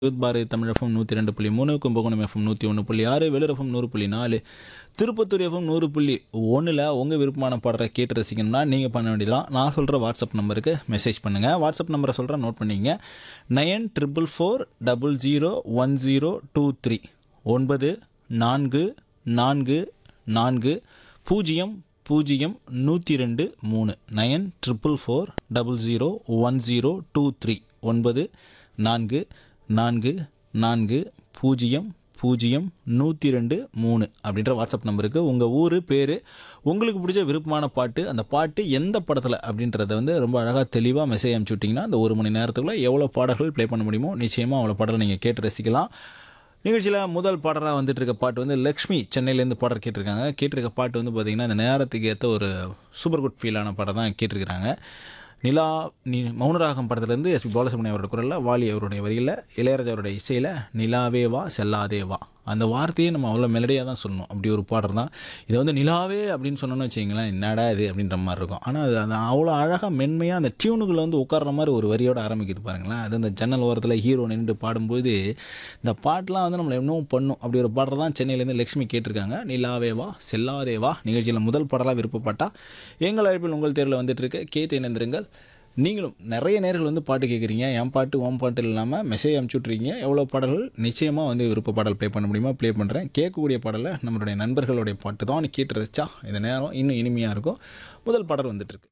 youth Bharathi Tamil FM நூற்றி ரெண்டு புள்ளி மூணு கும்பகோணம் எஃப்எம் நூற்றி ஒன்று புள்ளி ஆறு வெளிர் எஃப்எம் நூறு புள்ளி நாலு திருப்பத்தூர் எஃப்எம் நூறு புள்ளி ஒன்றில் உங்கள் விருப்பமான பாடலை கேட்டு ரசிக்கணும்னா நீங்கள் பண்ண வேண்டியலாம் நான் சொல்கிற வாட்ஸ்அப் நம்பருக்கு மெசேஜ் பண்ணுங்கள் வாட்ஸ்அப் நம்பரை சொல்கிறேன் நோட் பண்ணிங்க nine triple four double zero one zero two three ஒன்பது நான்கு நான்கு நான்கு பூஜ்ஜியம் பூஜ்ஜியம் நூற்றி ரெண்டு மூணு nine triple four double zero one zero two three ஒன்பது நான்கு நான்கு நான்கு பூஜ்ஜியம் பூஜ்ஜியம் நூற்றி ரெண்டு மூணு அப்படின்ற வாட்ஸ்அப் நம்பருக்கு உங்கள் ஊர் பேர் உங்களுக்கு பிடிச்ச விருப்பமான பாட்டு அந்த பாட்டு எந்த படத்தில் அப்படின்றத வந்து ரொம்ப அழகாக தெளிவாக மெசேஜ் அனுப்பிச்சு விட்டிங்கன்னா அந்த ஒரு மணி நேரத்துக்குள்ளே எவ்வளோ பாடல்கள் ப்ளே பண்ண முடியுமோ நிச்சயமாக அவ்வளோ பாடல் நீங்கள் கேட்டு ரசிக்கலாம் நிகழ்ச்சியில் முதல் பாடலாக வந்துட்டு இருக்க பாட்டு வந்து லக்ஷ்மி சென்னையிலேருந்து பாடல் கேட்டிருக்காங்க கேட்டிருக்க பாட்டு வந்து பார்த்திங்கன்னா இந்த நேரத்துக்கு ஏற்ற ஒரு சூப்பர் குட் ஃபீலான பாடம் தான் கேட்டிருக்கிறாங்க நிலா நீ மௌனராகம் படத்துலேருந்து எஸ்பி பாலசுப்ரமணியம் அவரோட குரலில் வாலி அவருடைய வரியில் இளையராஜா அவருடைய இசையில் நிலாவே வா செல்லாதே வா அந்த வார்த்தையே நம்ம அவ்வளோ மெலடியாக தான் சொல்லணும் அப்படி ஒரு பாடல் தான் இதை வந்து நிலாவே அப்படின்னு சொன்னோன்னு வச்சிங்களேன் என்னடா இது அப்படின்ற மாதிரி இருக்கும் ஆனால் அது அது அவ்வளோ அழகாக மென்மையாக அந்த டியூனுக்குள்ளே வந்து உட்கார்ற மாதிரி ஒரு வரியோட ஆரம்பிக்குது பாருங்களேன் அது அந்த ஜன்னல் ஓரத்தில் ஹீரோ நின்று பாடும்போது இந்த பாட்டெலாம் வந்து நம்மளை இன்னும் பண்ணும் அப்படி ஒரு பாடல் தான் சென்னையிலேருந்து லக்ஷ்மி கேட்டிருக்காங்க நிலாவே வா செல்லாதே வா நிகழ்ச்சியில் முதல் பாடலாக விருப்பப்பட்டா எங்கள் அழைப்பில் உங்கள் தேர்வில் வந்துட்டு இருக்கு கேட்டு இணைந்திருங்கள் நீங்களும் நிறைய நேர்கள் வந்து பாட்டு கேட்குறீங்க என் பாட்டு ஓம் பாட்டு இல்லாமல் மெசேஜ் அனுப்பிச்சி விட்றீங்க எவ்வளோ பாடல்கள் நிச்சயமாக வந்து விருப்ப பாடல் ப்ளே பண்ண முடியுமா ப்ளே பண்ணுறேன் கேட்கக்கூடிய பாடலை நம்மளுடைய நண்பர்களுடைய பாட்டு தான் கேட்டு ரசிச்சா இந்த நேரம் இன்னும் இனிமையாக இருக்கும் முதல் பாடல் வந்துட்டு இருக்கு